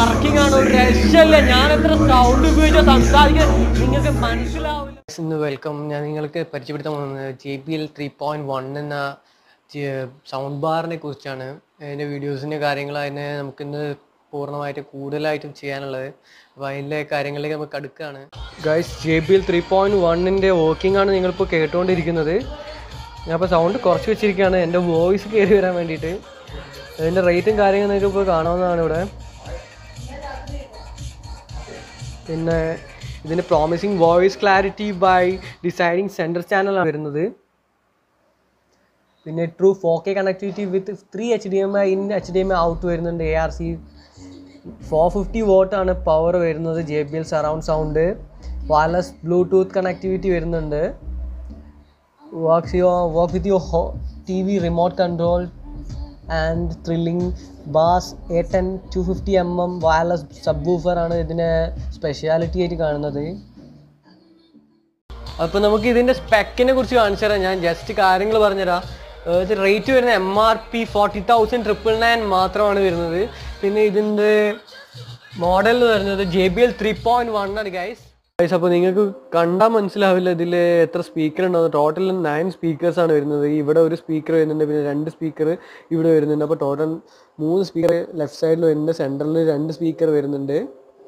working ആണ് ഒരു രക്ഷയില്ല ഞാൻ എത്ര സൗണ്ട് ഉപയോഗിച്ച സംസാരിക്കുന്നത് നിങ്ങൾക്ക് മനസ്സിലാവില്ല ഇന്ന് വെൽക്കം ഞാൻ നിങ്ങൾക്ക് പരിചയപ്പെടുത്താൻ പോകുന്നത് J B L three point one എന്ന സൗണ്ട് ബാറിനെ കുറിച്ചാണ് അതിൻ്റെ വീഡിയോസിൻ്റെ കാര്യങ്ങൾ അതിനെ നമുക്കിന്ന് പൂർണ്ണമായിട്ട് കൂടുതലായിട്ടും ചെയ്യാനുള്ളത് അപ്പോൾ അതിൻ്റെ കാര്യങ്ങളിലേക്ക് നമുക്ക് അടുക്കുകയാണ് guys J B L three point വണ്ണിൻ്റെ വർക്കിംഗ് ആണ് നിങ്ങളിപ്പോൾ കേട്ടുകൊണ്ടിരിക്കുന്നത് ഞാൻ ഇപ്പോൾ സൗണ്ട് കുറച്ച് വെച്ചിരിക്കുകയാണ് എൻ്റെ വോയിസ് കയറി വരാൻ വേണ്ടിയിട്ട് അതിൻ്റെ റേറ്റും കാര്യങ്ങളും നിങ്ങൾക്ക് ഇപ്പോൾ കാണാവുന്നതാണ് ഇവിടെ പിന്നെ ഇതിന് promising voice clarity by deciding centre ചാനലാണ് വരുന്നത് പിന്നെ true four K connectivity with three H D M I in H D M I out വരുന്നുണ്ട് A R C four fifty വോട്ടാണ് പവർ വരുന്നത് J B L surround sound wireless Bluetooth connectivity വരുന്നുണ്ട് works your work with your T V remote control and thrilling bass a ten two fifty M M wireless sub ആണ് ഇതിനെ speciality ആയിട്ട് കാണുന്നത് അപ്പോൾ നമുക്ക് ഇതിൻ്റെ സ്പെക്കിനെ കുറിച്ച് കാണിച്ചു തരാം ഞാൻ ജസ്റ്റ് കാര്യങ്ങൾ പറഞ്ഞുതരാം ഇത് റേറ്റ് വരുന്നത് M R P forty thousand triple nine മാത്രമാണ് വരുന്നത് പിന്നെ ഇതിൻ്റെ മോഡൽ എന്ന് പറയുന്നത് J B L three point one ആണ് ഗൈസ് ഗൈസ് അപ്പോൾ നിങ്ങൾക്ക് കണ്ടാൽ മനസ്സിലാവില്ല ഇതിൽ എത്ര സ്പീക്കർ ഉണ്ടാവും ടോട്ടൽ നയൻ സ്പീക്കേഴ്സ് ആണ് വരുന്നത് ഇവിടെ ഒരു സ്പീക്കർ വരുന്നുണ്ട് പിന്നെ രണ്ട് സ്പീക്കർ ഇവിടെ വരുന്നുണ്ട് അപ്പോൾ ടോട്ടൽ മൂന്ന് സ്പീക്കർ ലെഫ്റ്റ് സൈഡിൽ വരുന്നുണ്ട് സെൻറ്ററിൽ രണ്ട് സ്പീക്കർ വരുന്നുണ്ട്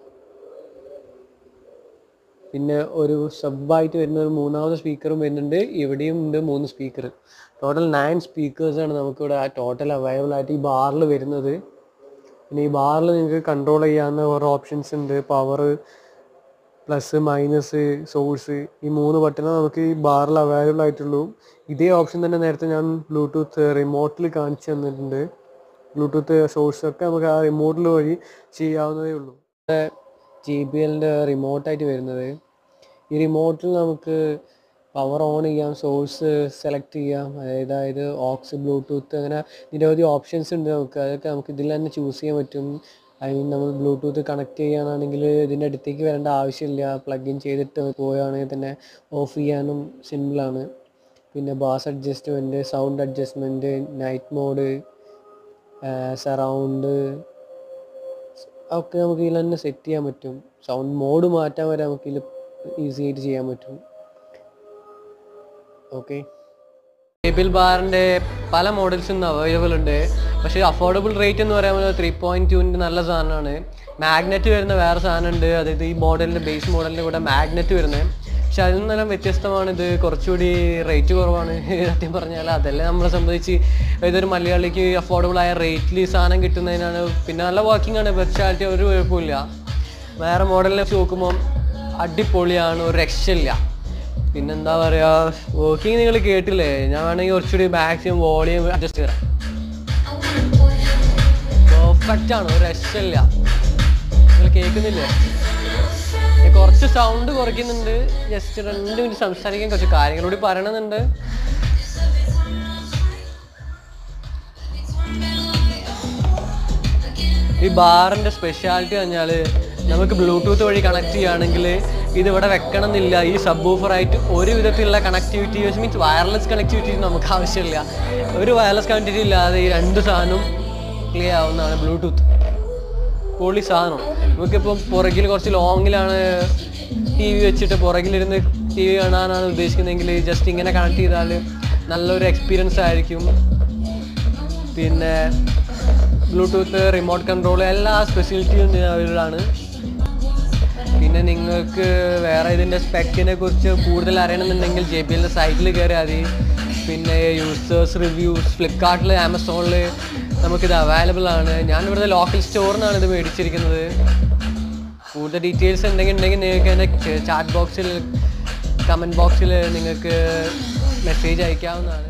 പിന്നെ ഒരു സബായിട്ട് വരുന്ന ഒരു മൂന്നാമത് സ്പീക്കറും വരുന്നുണ്ട് ഇവിടെയും ഉണ്ട് മൂന്ന് സ്പീക്കർ ടോട്ടൽ നയൻ സ്പീക്കേഴ്സാണ് നമുക്കിവിടെ ആ ടോട്ടൽ അവൈലബിൾ ആയിട്ട് ഈ ബാറിൽ വരുന്നത് പിന്നെ ഈ ബാറിൽ നിങ്ങൾക്ക് കൺട്രോൾ ചെയ്യാവുന്ന ഓരോ ഓപ്ഷൻസ് ഉണ്ട് പവർ പ്ലസ് മൈനസ് സോഴ്സ് ഈ മൂന്ന് ബട്ടണേ നമുക്ക് ഈ ബാറിൽ അവൈലബിൾ ആയിട്ടുള്ളൂ ഇതേ ഓപ്ഷൻ തന്നെ നേരത്തെ ഞാൻ ബ്ലൂടൂത്ത് റിമോട്ടിൽ കാണിച്ചു തന്നിട്ടുണ്ട് ബ്ലൂടൂത്ത് സോഴ്സ് ഒക്കെ നമുക്ക് ആ റിമോട്ടിൽ വഴി ചെയ്യാവുന്നതേ ഉള്ളൂ ജി ബി എല്ലിൻ്റെ റിമോട്ടായിട്ട് വരുന്നത് ഈ റിമോട്ടിൽ നമുക്ക് പവർ ഓൺ ചെയ്യാം സോഴ്സ് സെലക്ട് ചെയ്യാം അതായത് ഓക്സ് ബ്ലൂടൂത്ത് അങ്ങനെ നിരവധി ഓപ്ഷൻസ് ഉണ്ട് നമുക്ക് അതൊക്കെ നമുക്ക് ഇതിൽ തന്നെ ചൂസ് ചെയ്യാൻ പറ്റും ഐ മീൻ നമ്മൾ ബ്ലൂടൂത്ത് കണക്ട് ചെയ്യുകയാണെങ്കിൽ ഇതിൻ്റെ അടുത്തേക്ക് വരേണ്ട ആവശ്യമില്ല പ്ലഗ് ഇൻ ചെയ്തിട്ട് പോവുകയാണെങ്കിൽ തന്നെ ഓഫ് ചെയ്യാനും സിമ്പിളാണ് പിന്നെ bass adjustment sound adjustment night mode surround ഒക്കെ നമുക്ക് ഇതിൽ തന്നെ സെറ്റ് ചെയ്യാൻ പറ്റും സൗണ്ട് മോഡ് മാറ്റാൻ വരെ നമുക്ക് ഇതിൽ ഈസി ആയിട്ട് ചെയ്യാൻ പറ്റും ഓക്കെ ടേബിൾ ബാറിൻ്റെ പല മോഡൽസും ഇന്ന് അവൈലബിൾ ഉണ്ട് പക്ഷേ അഫോർഡബിൾ റേറ്റ് എന്ന് പറയുമ്പോൾ ത്രീ പോയിൻറ്റ് ടുവിൻ്റെ നല്ല സാധനമാണ് മാഗ്നറ്റ് വരുന്ന വേറെ സാധനമുണ്ട് അതായത് ഈ മോഡലിൻ്റെ ബേസ് മോഡലിൻ്റെ കൂടെ മാഗ്നറ്റ് വരുന്നത് പക്ഷെ അതിൽ നിന്നെല്ലാം വ്യത്യസ്തമാണ് ഇത് കുറച്ചുകൂടി റേറ്റ് കുറവാണ് സത്യം പറഞ്ഞാൽ അതല്ലേ നമ്മളെ സംബന്ധിച്ച് ഏതൊരു മലയാളിക്ക് അഫോർഡബിൾ ആയ റേറ്റിൽ ഈ സാധനം കിട്ടുന്നതിനാണ് പിന്നെ നല്ല വർക്കിംഗ് ആണ് വെർച്വാലിറ്റി ഒരു കുഴപ്പമില്ല വേറെ മോഡലിനെ വെച്ച് നോക്കുമ്പോൾ അടിപൊളിയാണ് ഒരു രക്ഷയില്ല പിന്നെന്താ പറയുക വർക്കിംഗ് നിങ്ങൾ കേട്ടില്ലേ ഞാൻ വേണമെങ്കിൽ കുറച്ചുകൂടി മാക്സിമം വോളിയം അഡ്ജസ്റ്റ് ചെയ്യാം പെർഫെക്റ്റ് ആണ് ഒരു രക്ഷയില്ല നിങ്ങൾ കേൾക്കുന്നില്ലേ ഞാൻ കുറച്ച് സൗണ്ട് കുറയ്ക്കുന്നുണ്ട് ജസ്റ്റ് രണ്ട് മിനിറ്റ് സംസാരിക്കാൻ കുറച്ച് കാര്യങ്ങൾ കൂടി പറയണമെന്നുണ്ട് ഈ ബാറിൻ്റെ സ്പെഷ്യാലിറ്റി പറഞ്ഞാൽ നമുക്ക് ബ്ലൂടൂത്ത് വഴി കണക്ട് ചെയ്യുകയാണെങ്കിൽ ഇതിവിടെ വെക്കണം എന്നില്ല ഈ സബ് ആയിട്ട് ഒരു വിധത്തിലുള്ള കണക്ടിവിറ്റി മീൻസ് വയർലെസ് കണക്ടിവിറ്റി നമുക്ക് ആവശ്യമില്ല ഒരു വയർലെസ് കണക്ടിവിറ്റി ഇല്ലാതെ ഈ രണ്ട് സാധനവും ക്ലിയർ ആവുന്നതാണ് ബ്ലൂടൂത്ത് പൊളി സാധനം നമുക്കിപ്പം പുറകിൽ കുറച്ച് ലോങ്ങിലാണ് ടി വി വെച്ചിട്ട് പുറകിലിരുന്ന് ടി വി കാണാനാണ് ഉദ്ദേശിക്കുന്നതെങ്കിൽ ജസ്റ്റ് ഇങ്ങനെ കണക്ട് ചെയ്താൽ നല്ലൊരു എക്സ്പീരിയൻസ് ആയിരിക്കും പിന്നെ ബ്ലൂടൂത്ത് റിമോട്ട് കൺട്രോൾ എല്ലാ സ്പെഷ്യലിറ്റിയും അവൈലബിളാണ് പിന്നെ നിങ്ങൾക്ക് വേറെ ഇതിൻ്റെ സ്പെക്കിനെ കുറിച്ച് കൂടുതൽ അറിയണമെന്നുണ്ടെങ്കിൽ ജെ ബി എല്ലിൻ്റെ സൈറ്റിൽ കയറിയാൽ മതി പിന്നെ യൂസേഴ്സ് റിവ്യൂസ് ഫ്ലിപ്കാർട്ടിൽ ആമസോണിൽ നമുക്കിത് അവൈലബിൾ ആണ് ഞാൻ ഇവിടുത്തെ ലോക്കൽ സ്റ്റോറിനാണ് ഇത് മേടിച്ചിരിക്കുന്നത് കൂടുതൽ ഡീറ്റെയിൽസ് എന്തെങ്കിലും ഉണ്ടെങ്കിൽ നിങ്ങൾക്ക് എൻ്റെ ചാറ്റ് ബോക്സിൽ കമൻറ്റ് ബോക്സിൽ നിങ്ങൾക്ക് മെസ്സേജ് അയക്കാവുന്നതാണ്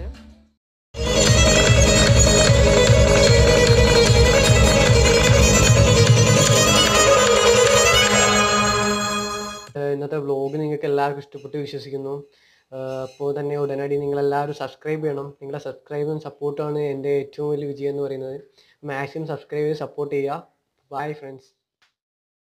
ഇന്നത്തെ വ്ലോഗ് നിങ്ങൾക്ക് എല്ലാവർക്കും ഇഷ്ടപ്പെട്ട് വിശ്വസിക്കുന്നു അപ്പോൾ തന്നെ ഉടനടി നിങ്ങളെല്ലാവരും സബ്സ്ക്രൈബ് ചെയ്യണം നിങ്ങളുടെ സബ്സ്ക്രൈബും സപ്പോർട്ടുമാണ് എൻ്റെ ഏറ്റവും വലിയ വിജയം എന്ന് പറയുന്നത് മാക്സിമം സബ്സ്ക്രൈബ് ചെയ്ത് സപ്പോർട്ട് ചെയ്യുക ബൈ ഫ്രണ്ട്സ്